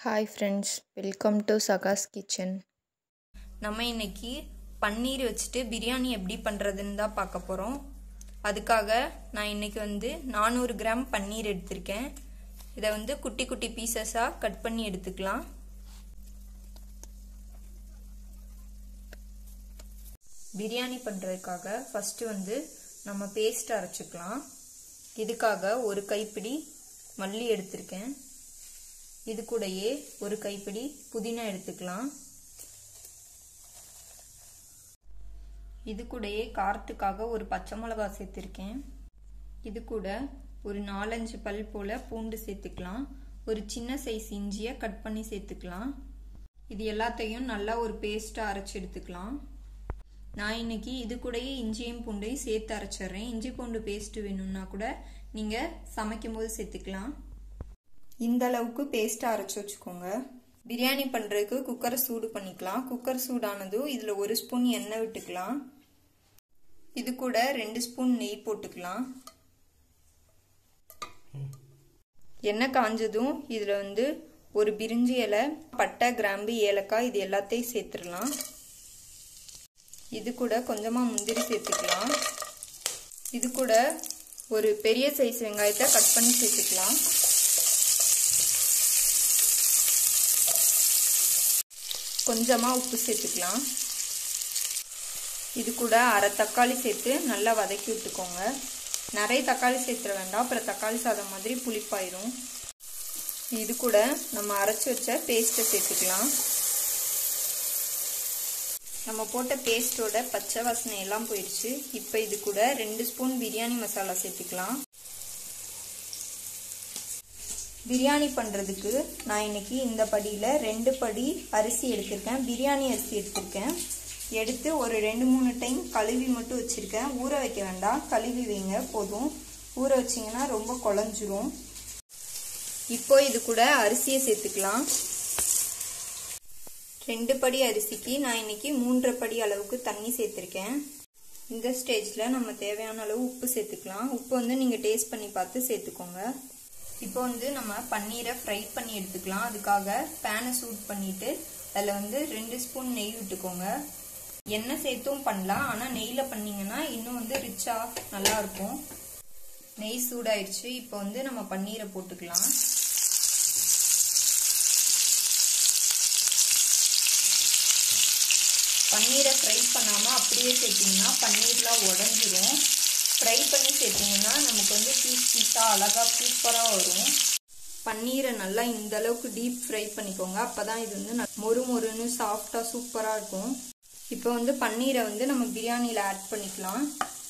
hi friends welcome to சகாஸ் kitchen நம்ம இன்னைக்கு பன்னீர் வச்சுட்டு பிரியாணி எப்படி பண்ணுறதுன்னு தான் பார்க்க போகிறோம் அதுக்காக நான் இன்னைக்கு வந்து நானூறு கிராம் பன்னீர் எடுத்திருக்கேன் இதை வந்து குட்டி குட்டி பீசஸாக கட் பண்ணி எடுத்துக்கலாம் பிரியாணி பண்ணுறதுக்காக ஃபஸ்ட்டு வந்து நம்ம பேஸ்ட் அரைச்சிக்கலாம் இதுக்காக ஒரு கைப்பிடி மல்லி எடுத்திருக்கேன் இது கூடயே ஒரு கைப்பிடி புதினா எடுத்துக்கலாம் இது கூடயே காரத்துக்காக ஒரு பச்சை மிளகா சேர்த்துருக்கேன் இது கூட ஒரு நாலஞ்சு பல் போல் பூண்டு சேர்த்துக்கலாம் ஒரு சின்ன சைஸ் இஞ்சியை கட் பண்ணி சேர்த்துக்கலாம் இது எல்லாத்தையும் நல்லா ஒரு பேஸ்ட்டாக அரைச்சி எடுத்துக்கலாம் நான் இன்னைக்கு இது கூடயே இஞ்சியும் பூண்டையும் சேர்த்து அரைச்சிட்றேன் இஞ்சி பூண்டு பேஸ்ட்டு வேணும்னா கூட நீங்கள் சமைக்கும் போது சேர்த்துக்கலாம் இந்த அளவுக்கு பேஸ்ட்டாக அரைச்சி வச்சுக்கோங்க பிரியாணி பண்ணுறதுக்கு குக்கரை சூடு பண்ணிக்கலாம் குக்கர் சூடானதும் இதில் ஒரு ஸ்பூன் எண்ணெய் விட்டுக்கலாம் இது கூட ரெண்டு ஸ்பூன் நெய் போட்டுக்கலாம் எண்ணெய் காஞ்சதும் இதில் வந்து ஒரு பிரிஞ்சி இலை பட்டை கிராம்பு ஏலக்காய் இது எல்லாத்தையும் சேர்த்துடலாம் இது கூட கொஞ்சமாக முந்திரி சேர்த்துக்கலாம் இது கூட ஒரு பெரிய சைஸ் வெங்காயத்தை கட் பண்ணி சேர்த்துக்கலாம் கொஞ்சமாக உப்பு சேர்த்துக்கலாம் இது கூட அரை தக்காளி சேர்த்து நல்லா வதக்கி விட்டுக்கோங்க நிறைய தக்காளி சேர்த்துட வேண்டாம் அப்புறம் தக்காளி சாதம் மாதிரி புளிப்பாயிரும் இது கூட நம்ம அரைச்சி வச்ச பேஸ்ட்டை சேர்த்துக்கலாம் நம்ம போட்ட பேஸ்ட்டோட பச்சை வாசனை எல்லாம் போயிடுச்சு இப்போ இது கூட ரெண்டு ஸ்பூன் பிரியாணி மசாலா சேர்த்துக்கலாம் பிரியாணி பண்ணுறதுக்கு நான் இன்னைக்கு இந்த படியில் ரெண்டு படி அரிசி எடுத்திருக்கேன் பிரியாணி அரிசி எடுத்திருக்கேன் எடுத்து ஒரு ரெண்டு மூணு டைம் கழுவி மட்டும் வச்சுருக்கேன் ஊற வைக்க வேண்டாம் கழுவி வைங்க போதும் ஊற வச்சிங்கன்னா ரொம்ப குழஞ்சிரும் இப்போ இது கூட அரிசியை சேர்த்துக்கலாம் ரெண்டு படி அரிசிக்கு நான் இன்னைக்கு மூன்றரை படி அளவுக்கு தண்ணி சேர்த்துருக்கேன் இந்த ஸ்டேஜில் நம்ம தேவையான அளவு உப்பு சேர்த்துக்கலாம் உப்பு வந்து நீங்கள் டேஸ்ட் பண்ணி பார்த்து சேர்த்துக்கோங்க இப்போ வந்து நம்ம பன்னீரை ஃப்ரை பண்ணி எடுத்துக்கலாம் அதுக்காக பேனை சூட் பண்ணிட்டு அதில் வந்து ரெண்டு ஸ்பூன் நெய் விட்டுக்கோங்க எண்ணெய் சேர்த்தும் பண்ணலாம் ஆனால் நெய்யில் பண்ணிங்கன்னா இன்னும் வந்து ரிச்சாக நல்லா இருக்கும் நெய் சூடாயிடுச்சு இப்போ வந்து நம்ம பன்னீரை போட்டுக்கலாம் பன்னீரை ஃப்ரை பண்ணாமல் அப்படியே சேர்த்திங்கன்னா பன்னீர்லாம் உடஞ்சிரும் ஃப்ரை பண்ணி சேர்த்திங்கன்னா நமக்கு வந்து பீஸ் பீஸாக அழகாக சூப்பராக வரும் பன்னீரை நல்லா இந்த அளவுக்கு டீப் ஃப்ரை பண்ணிக்கோங்க அப்போ தான் இது வந்து மொறு மொறுன்னு சாஃப்டாக சூப்பராக இருக்கும் இப்போ வந்து பன்னீரை வந்து நம்ம பிரியாணியில் ஆட் பண்ணிக்கலாம்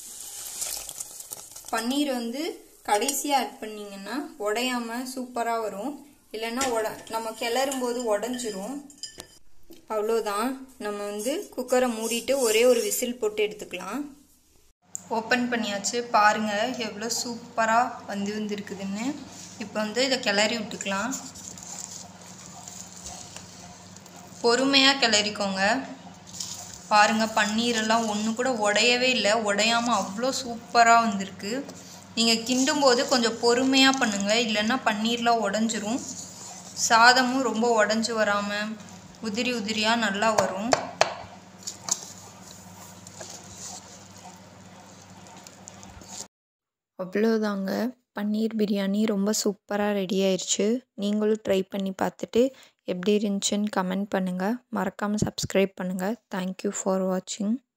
பன்னீர் வந்து கடைசியாக ஆட் பண்ணிங்கன்னா உடையாமல் சூப்பராக வரும் இல்லைன்னா உட நம்ம கிளறும் போது உடஞ்சிரும் அவ்வளோதான் நம்ம வந்து குக்கரை மூடிட்டு ஒரே ஒரு விசில் போட்டு எடுத்துக்கலாம் ஓப்பன் பண்ணியாச்சு பாருங்கள் எவ்வளோ சூப்பராக வந்து வந்துருக்குதுன்னு இப்போ வந்து இதை கிளறி விட்டுக்கலாம் பொறுமையாக கிளறிக்கோங்க பாருங்கள் பன்னீரெல்லாம் ஒன்று கூட உடையவே இல்லை உடையாமல் அவ்வளோ சூப்பராக வந்திருக்கு நீங்கள் கிண்டும் போது கொஞ்சம் பொறுமையாக பண்ணுங்கள் இல்லைன்னா பன்னீர்லாம் உடஞ்சிரும் சாதமும் ரொம்ப உடஞ்சி வராமல் உதிரி உதிரியாக நல்லா வரும் அவ்வளோதாங்க பன்னீர் பிரியாணி ரொம்ப சூப்பராக ரெடி ஆயிடுச்சு நீங்களும் ட்ரை பண்ணி பார்த்துட்டு எப்படி இருந்துச்சுன்னு கமெண்ட் பண்ணுங்கள் மறக்காமல் சப்ஸ்கிரைப் பண்ணுங்கள் தேங்க்யூ ஃபார் வாட்சிங்